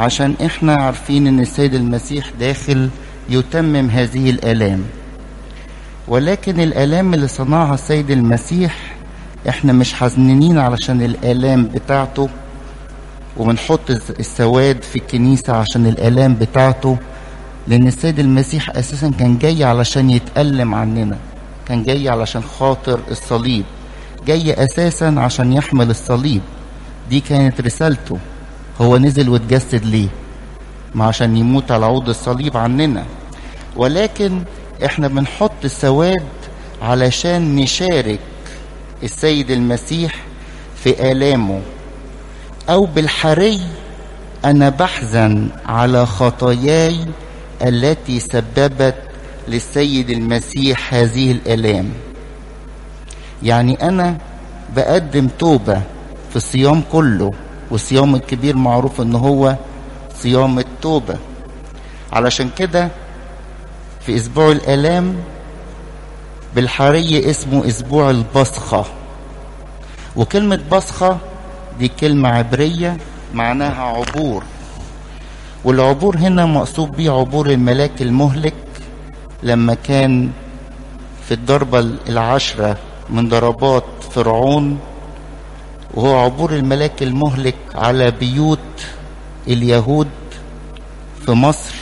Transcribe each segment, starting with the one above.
عشان احنا عارفين ان السيد المسيح داخل يتمم هذه الآلام ولكن الآلام اللي صنعها السيد المسيح احنا مش حزنين علشان الآلام بتاعته وبنحط السواد في الكنيسة عشان الآلام بتاعته لأن السيد المسيح أساسا كان جاي علشان يتألم عننا كان جاي علشان خاطر الصليب جاي أساسا عشان يحمل الصليب دي كانت رسالته هو نزل واتجسد ليه ما عشان يموت على عود الصليب عننا ولكن احنا بنحط السواد علشان نشارك السيد المسيح في آلامه أو بالحري أنا بحزن على خطاياي التي سببت للسيد المسيح هذه الآلام يعني أنا بقدم توبة في الصيام كله والصيام الكبير معروف ان هو صيام التوبة علشان كده في اسبوع الالام بالحري اسمه اسبوع البصخة وكلمة بصخة دي كلمة عبرية معناها عبور والعبور هنا مقصود بيه عبور الملاك المهلك لما كان في الضربة العشرة من ضربات فرعون وهو عبور الملاك المهلك على بيوت اليهود في مصر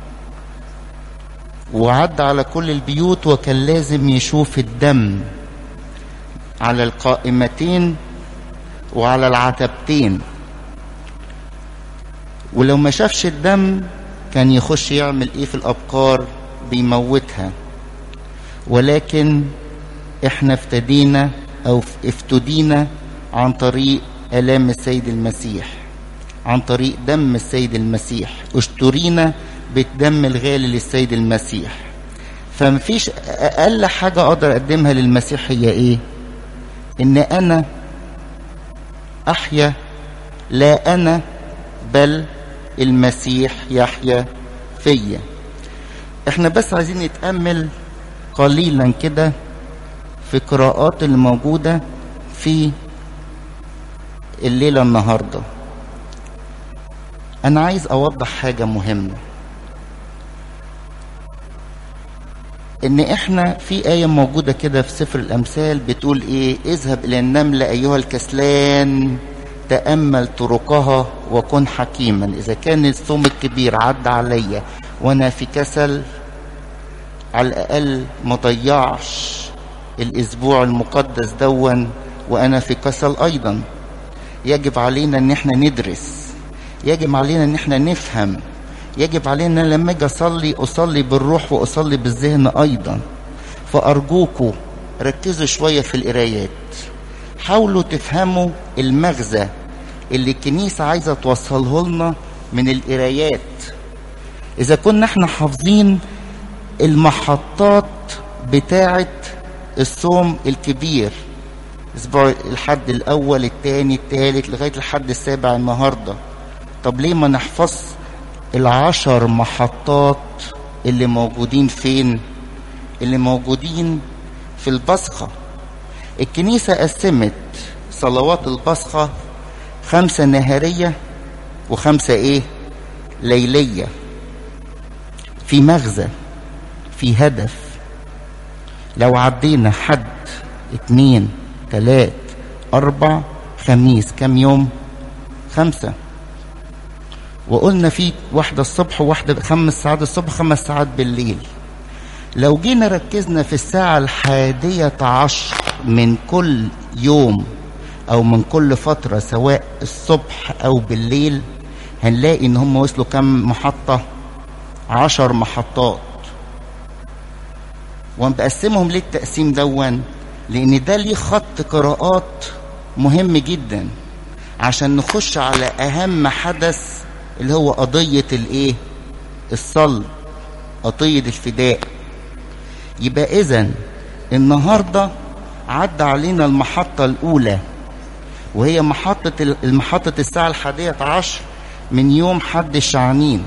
وعدى على كل البيوت وكان لازم يشوف الدم على القائمتين وعلى العتبتين ولو ما شافش الدم كان يخش يعمل ايه في الابقار بيموتها ولكن احنا افتدينا او افتدينا عن طريق الام السيد المسيح عن طريق دم السيد المسيح اشترينا بالدم الغالي للسيد المسيح فمفيش اقل حاجه اقدر اقدمها للمسيح هي ايه ان انا احيا لا انا بل المسيح يحيا فيا احنا بس عايزين نتامل قليلا كده في القراءات اللي موجوده في الليله النهارده انا عايز اوضح حاجه مهمه ان احنا في آية موجودة كده في سفر الامثال بتقول ايه اذهب الى النملة ايها الكسلان تأمل طرقها وكن حكيما اذا كان الثوم الكبير عدى عليا وانا في كسل على الاقل ما ضيعش الاسبوع المقدس دون وانا في كسل ايضا يجب علينا ان احنا ندرس يجب علينا ان احنا نفهم يجب علينا لما اجي اصلي اصلي بالروح واصلي بالذهن ايضا فارجوكوا ركزوا شويه في القرايات حاولوا تفهموا المغزى اللي الكنيسه عايزه توصله لنا من القرايات اذا كنا احنا حافظين المحطات بتاعه الصوم الكبير اسبوع الحد الاول الثاني الثالث لغايه الحد السابع النهارده طب ليه ما نحفظ العشر محطات اللي موجودين فين اللي موجودين في البصخة الكنيسة قسمت صلوات البصخة خمسة نهارية وخمسة ايه ليلية في مغزى في هدف لو عدينا حد اتنين تلات اربع خميس كم يوم خمسه وقلنا في واحدة الصبح وواحدة خمس ساعات الصبح خمس ساعات بالليل لو جينا ركزنا في الساعة الحادية عشر من كل يوم أو من كل فترة سواء الصبح أو بالليل هنلاقي إن هم وصلوا كم محطة عشر محطات وبقسمهم ليه التقسيم دون لأن ده ليه خط قراءات مهم جدا عشان نخش على أهم حدث اللي هو قضية الايه الصلب قضية الفداء يبقى اذا النهاردة عدى علينا المحطة الاولى وهي محطة المحطة الساعة الحادية عشر من يوم حد الشعانين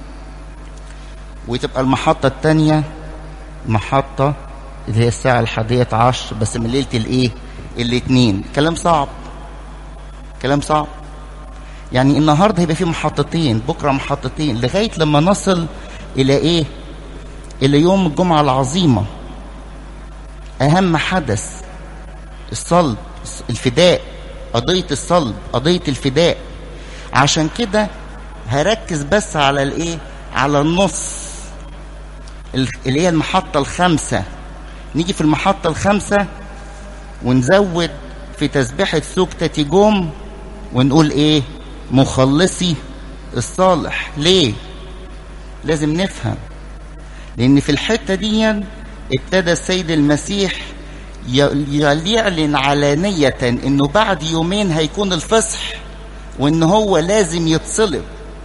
وتبقى المحطة الثانية محطة اللي هي الساعة الحادية عشر بس من ليلة الايه الاثنين كلام صعب كلام صعب يعني النهارده هيبقى في محطتين بكره محطتين لغايه لما نصل الى ايه الى يوم الجمعه العظيمه اهم حدث الصلب الفداء قضيه الصلب قضيه الفداء عشان كده هركز بس على الايه على النص اللي هي المحطه الخامسه نيجي في المحطه الخامسه ونزود في تسبيحه سكتة جوم ونقول ايه مخلصي الصالح ليه لازم نفهم لان في الحته دي ابتدى السيد المسيح يعلن علانية انه بعد يومين هيكون الفصح وان هو لازم يتصلب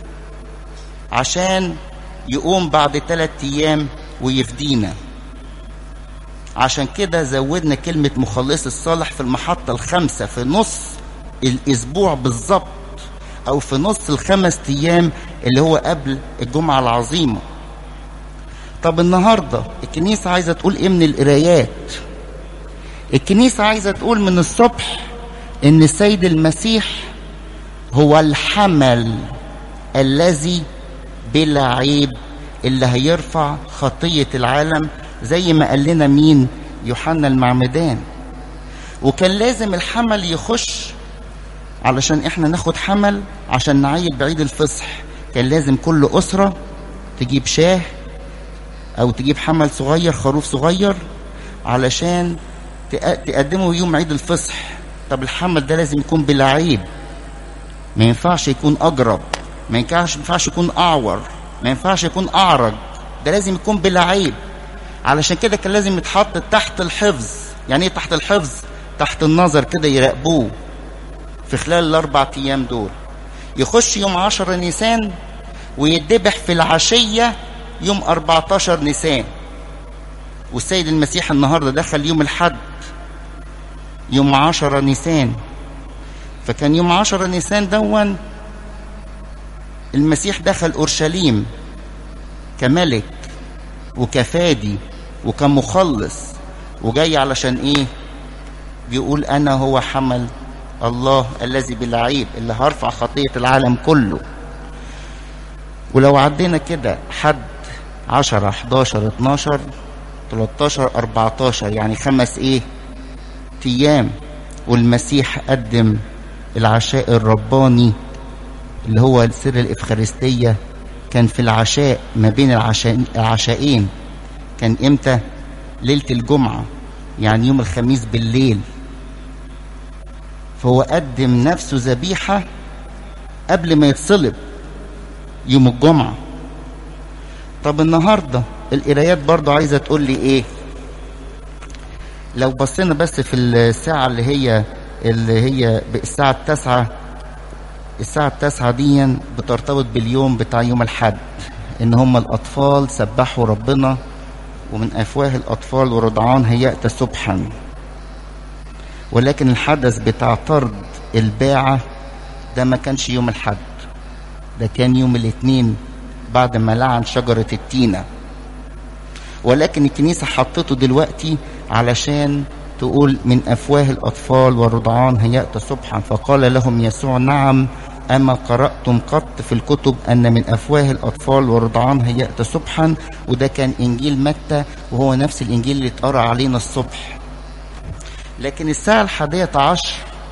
عشان يقوم بعد ثلاثة ايام ويفدينا عشان كده زودنا كلمة مخلص الصالح في المحطة الخامسة في نص الاسبوع بالظبط او في نص الخمس ايام اللي هو قبل الجمعة العظيمة طب النهاردة الكنيسة عايزة تقول ايه من القرايات الكنيسة عايزة تقول من الصبح ان السيد المسيح هو الحمل الذي بلا عيب اللي هيرفع خطية العالم زي ما قال لنا مين يوحنا المعمدان وكان لازم الحمل يخش علشان احنا ناخد حمل عشان نعيد بعيد الفصح كان لازم كل أسرة تجيب شاه أو تجيب حمل صغير خروف صغير علشان تقدمه يوم عيد الفصح طب الحمل ده لازم يكون بلا عيب ما ينفعش يكون أجرب ما ينفعش ما ينفعش يكون أعور ما ينفعش يكون أعرج ده لازم يكون بلا عيب علشان كده كان لازم يتحط تحت الحفظ يعني ايه تحت الحفظ تحت النظر كده يراقبوه في خلال الأربع أيام دول يخش يوم عشر نيسان ويدبح في العشية يوم 14 نيسان والسيد المسيح النهارده دخل يوم الحد يوم عشرة نيسان فكان يوم عشرة نيسان دون المسيح دخل أورشليم كملك وكفادي وكمخلص وجاي علشان ايه بيقول انا هو حمل الله الذي بلا عيب اللي هرفع خطية العالم كله ولو عدينا كده حد عشرة 11 12 13 14 يعني خمس ايه ايام والمسيح قدم العشاء الرباني اللي هو سر الإفخارستية كان في العشاء ما بين العشاء العشاءين كان امتى ليلة الجمعة يعني يوم الخميس بالليل فهو قدم نفسه ذبيحة قبل ما يتصلب يوم الجمعة طب النهاردة القرايات برضو عايزة تقول لي ايه لو بصينا بس في الساعة اللي هي اللي هي الساعة التاسعة الساعة التاسعة دي بترتبط باليوم بتاع يوم الحد إن هم الأطفال سبحوا ربنا ومن أفواه الأطفال ورضعان هيأت سبحا ولكن الحدث بتاع طرد الباعة ده ما كانش يوم الحد ده كان يوم الاثنين بعد ما لعن شجرة التينة ولكن الكنيسة حطته دلوقتي علشان تقول من أفواه الأطفال والرضعان هيأت صبحا فقال لهم يسوع نعم أما قرأتم قط في الكتب أن من أفواه الأطفال والرضعان هيأت صبحا وده كان إنجيل متى وهو نفس الإنجيل اللي اتقرأ علينا الصبح لكن الساعة الحادية عشر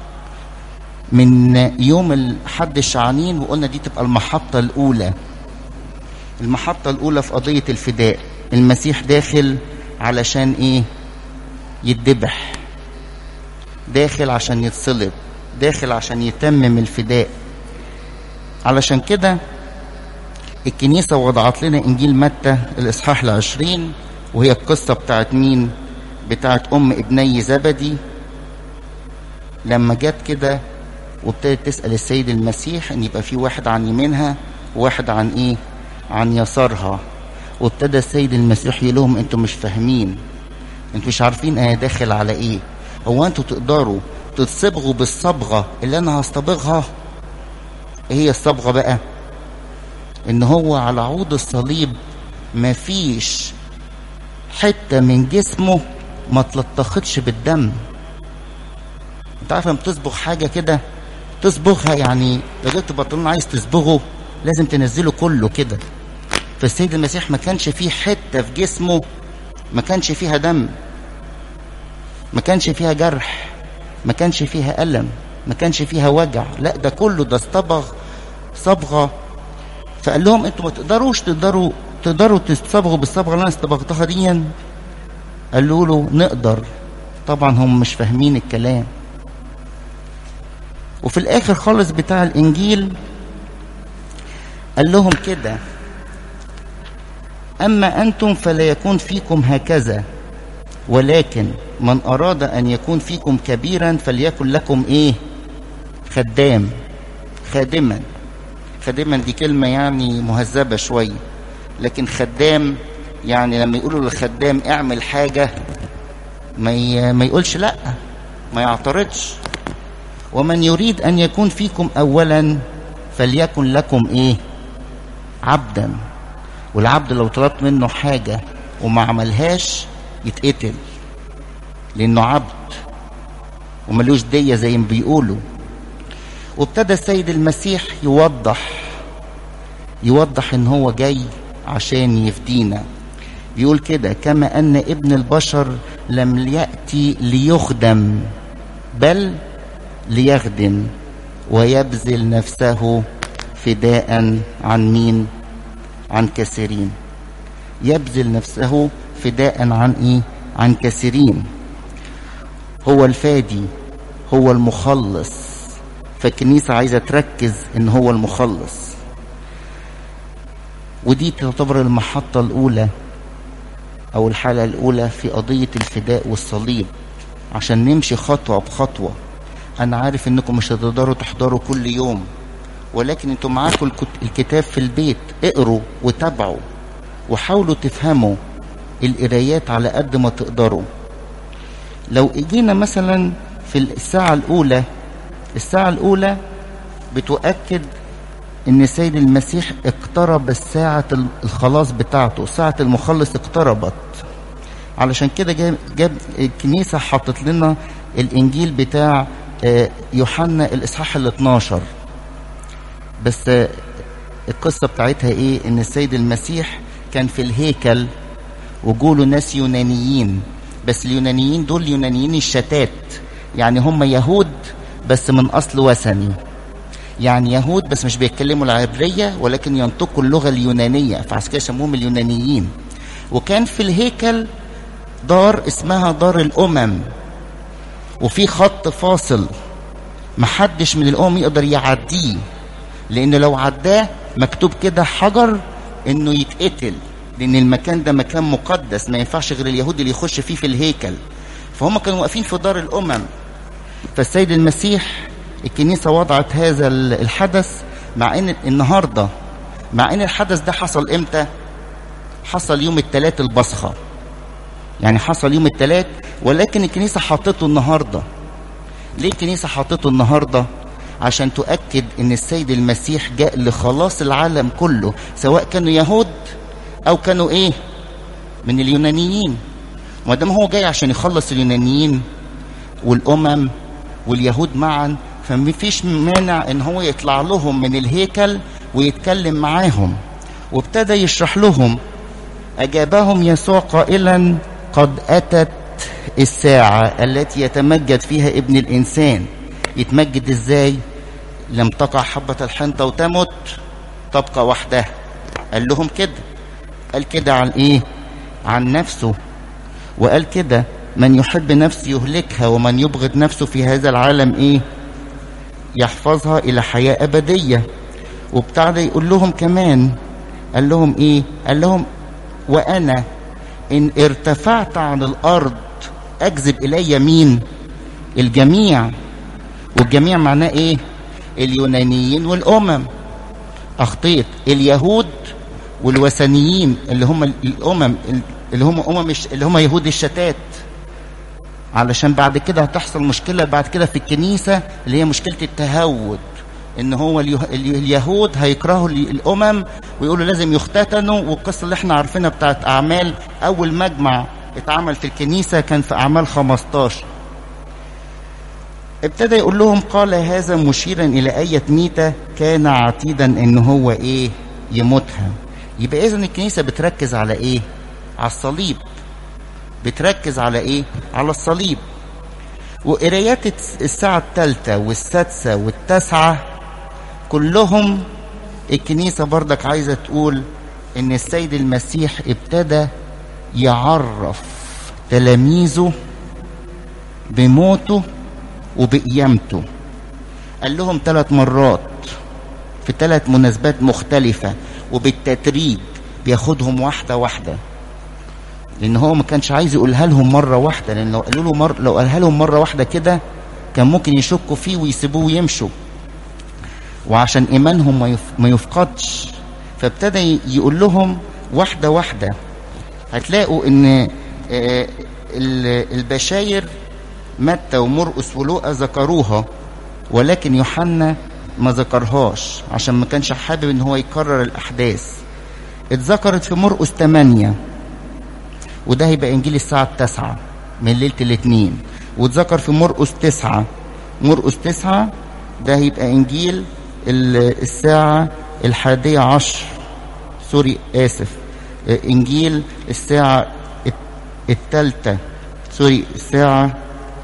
من يوم الحد الشعانين وقلنا دي تبقى المحطة الأولى المحطة الأولى في قضية الفداء المسيح داخل علشان إيه يتذبح داخل عشان يتصلب داخل عشان يتمم الفداء علشان كده الكنيسة وضعت لنا إنجيل متى الإصحاح العشرين وهي القصة بتاعت مين بتاعت أم ابني زبدي لما جت كده وابتدت تسأل السيد المسيح إن يبقى في واحد عن يمينها وواحد عن إيه عن يسارها وابتدى السيد المسيح يقول لهم انتوا مش فاهمين انتوا مش عارفين انا داخل على ايه هو انتوا تقدروا تتصبغوا بالصبغه اللي انا هصطبغها ايه هي الصبغه بقى ان هو على عود الصليب مفيش حته من جسمه ما تلطختش بالدم انت عارف لما بتصبغ حاجه كده تصبغها يعني لو جبت بنطلون عايز تصبغه لازم تنزله كله كده فالسيد المسيح ما كانش فيه حته في جسمه ما كانش فيها دم ما كانش فيها جرح ما كانش فيها ألم ما كانش فيها وجع لا ده كله ده اصطبغ صبغة فقال لهم انتوا ما تقدروش تقدروا تقدروا تصبغوا بالصبغة اللي انا اصطبغتها دي قالوا له نقدر طبعا هم مش فاهمين الكلام وفي الاخر خالص بتاع الانجيل قال لهم كده اما انتم فلا يكون فيكم هكذا ولكن من اراد ان يكون فيكم كبيرا فليكن لكم ايه خدام خادما خادما دي كلمه يعني مهذبه شويه لكن خدام يعني لما يقولوا للخدام اعمل حاجه ما ي... ما يقولش لا ما يعترضش ومن يريد ان يكون فيكم اولا فليكن لكم ايه عبدا والعبد لو طلبت منه حاجه وما عملهاش يتقتل لانه عبد وملوش دية زي ما بيقولوا وابتدى السيد المسيح يوضح يوضح ان هو جاي عشان يفدينا بيقول كده كما ان ابن البشر لم ياتي ليخدم بل ليخدم ويبذل نفسه فداء عن مين عن كثيرين يبذل نفسه فداء عن ايه عن كثيرين هو الفادي هو المخلص فالكنيسة عايزة تركز ان هو المخلص ودي تعتبر المحطة الأولى أو الحالة الأولى في قضية الفداء والصليب عشان نمشي خطوة بخطوة أنا عارف إنكم مش هتقدروا تحضروا كل يوم ولكن انتوا معاكم الكتاب في البيت اقروا وتابعوا وحاولوا تفهموا القرايات على قد ما تقدروا لو اجينا مثلا في الساعة الأولى الساعة الأولى بتؤكد ان السيد المسيح اقترب الساعة الخلاص بتاعته ساعة المخلص اقتربت علشان كده جاب, جاب الكنيسة حطت لنا الانجيل بتاع يوحنا الاصحاح ال 12 بس القصة بتاعتها ايه ان السيد المسيح كان في الهيكل وجوله ناس يونانيين بس اليونانيين دول يونانيين الشتات يعني هم يهود بس من اصل وثني يعني يهود بس مش بيتكلموا العبرية ولكن ينطقوا اللغة اليونانية فعشان كده سموهم اليونانيين وكان في الهيكل دار اسمها دار الأمم وفي خط فاصل محدش من الأمم يقدر يعديه لأن لو عداه مكتوب كده حجر إنه يتقتل لأن المكان ده مكان مقدس ما ينفعش غير اليهود اللي يخش فيه في الهيكل فهم كانوا واقفين في دار الأمم فالسيد المسيح الكنيسة وضعت هذا الحدث مع ان النهاردة مع ان الحدث ده حصل امتى حصل يوم الثلاث البصخة يعني حصل يوم الثلاث ولكن الكنيسة حطته النهاردة ليه الكنيسة حطته النهاردة عشان تؤكد ان السيد المسيح جاء لخلاص العالم كله سواء كانوا يهود او كانوا ايه من اليونانيين ما دام هو جاي عشان يخلص اليونانيين والامم واليهود معا فما فيش مانع ان هو يطلع لهم من الهيكل ويتكلم معاهم وابتدى يشرح لهم اجابهم يسوع قائلا قد اتت الساعه التي يتمجد فيها ابن الانسان يتمجد ازاي لم تقع حبه الحنطه وتمت تبقى وحدها قال لهم كده قال كده عن ايه عن نفسه وقال كده من يحب نفسه يهلكها ومن يبغض نفسه في هذا العالم ايه يحفظها الى حياه ابديه وابتدى يقول لهم كمان قال لهم ايه قال لهم وانا ان ارتفعت عن الارض اجذب الي مين الجميع والجميع معناه ايه اليونانيين والامم اخطيت اليهود والوثنيين اللي هم الامم اللي هم امم اللي هم يهود الشتات علشان بعد كده هتحصل مشكلة بعد كده في الكنيسة اللي هي مشكلة التهود ان هو اليهود هيكرهوا الامم ويقولوا لازم يختتنوا والقصة اللي احنا عارفينها بتاعت اعمال اول مجمع اتعمل في الكنيسة كان في اعمال 15 ابتدى يقول لهم قال هذا مشيرا الى اية ميتة كان عتيدا ان هو ايه يموتها يبقى اذا الكنيسة بتركز على ايه على الصليب بتركز على ايه على الصليب وقرايات الساعة الثالثة والسادسة والتاسعة كلهم الكنيسة برضك عايزة تقول ان السيد المسيح ابتدى يعرف تلاميذه بموته وبقيامته قال لهم ثلاث مرات في ثلاث مناسبات مختلفة وبالتدريج بياخدهم واحدة واحدة لأن هو ما كانش عايز يقولها لهم مرة واحدة لأن لو قالوا له مر... لو قالها لهم مرة واحدة كده كان ممكن يشكوا فيه ويسيبوه ويمشوا وعشان إيمانهم ما, يف... ما يفقدش فابتدى يقول لهم واحدة واحدة هتلاقوا إن البشاير متى ومرقس ولوقا ذكروها ولكن يوحنا ما ذكرهاش عشان ما كانش حابب ان هو يكرر الاحداث اتذكرت في مرقس 8 وده هيبقى انجيل الساعه التاسعة من ليله الاثنين واتذكر في مرقس 9 مرقس 9 ده هيبقى انجيل الساعه الحادية عشر سوري اسف انجيل الساعه الثالثه سوري الساعه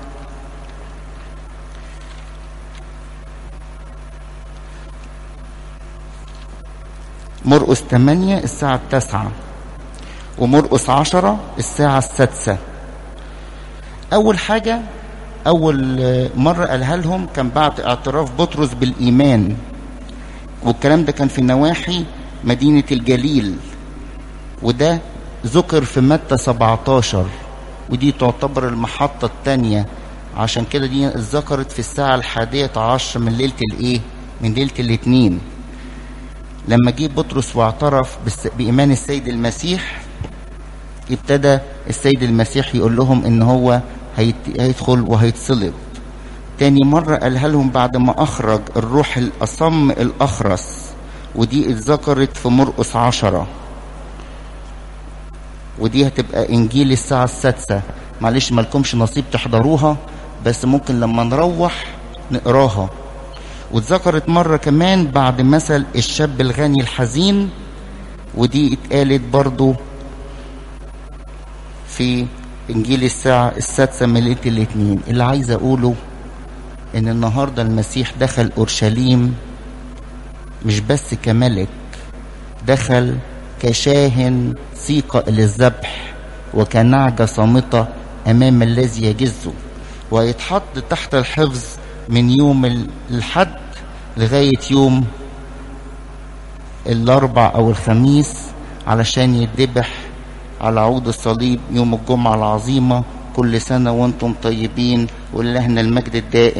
مرقس 8 الساعة التاسعة ومرقس 10 الساعة السادسة أول حاجة أول مرة قالها لهم كان بعد اعتراف بطرس بالإيمان والكلام ده كان في نواحي مدينة الجليل وده ذكر في متى 17 ودي تعتبر المحطة الثانية عشان كده دي اتذكرت في الساعة الحادية عشر من ليلة الإيه؟ من ليلة الاثنين لما جه بطرس واعترف بإيمان السيد المسيح ابتدى السيد المسيح يقول لهم إن هو هيدخل وهيتصلب تاني مرة قالها لهم بعد ما أخرج الروح الأصم الأخرس ودي اتذكرت في مرقس عشرة ودي هتبقى إنجيل الساعة السادسة معلش مالكمش نصيب تحضروها بس ممكن لما نروح نقراها واتذكرت مرة كمان بعد مثل الشاب الغني الحزين ودي اتقالت برضو في انجيل الساعة السادسة من ليلة الاثنين اللي عايز اقوله ان النهاردة المسيح دخل اورشليم مش بس كملك دخل كشاهن سيق للذبح وكنعجة صامتة امام الذي يجزه ويتحط تحت الحفظ من يوم الحد لغاية يوم الأربع أو الخميس علشان يتذبح على عود الصليب يوم الجمعة العظيمة كل سنة وانتم طيبين ولهنا المجد الدائم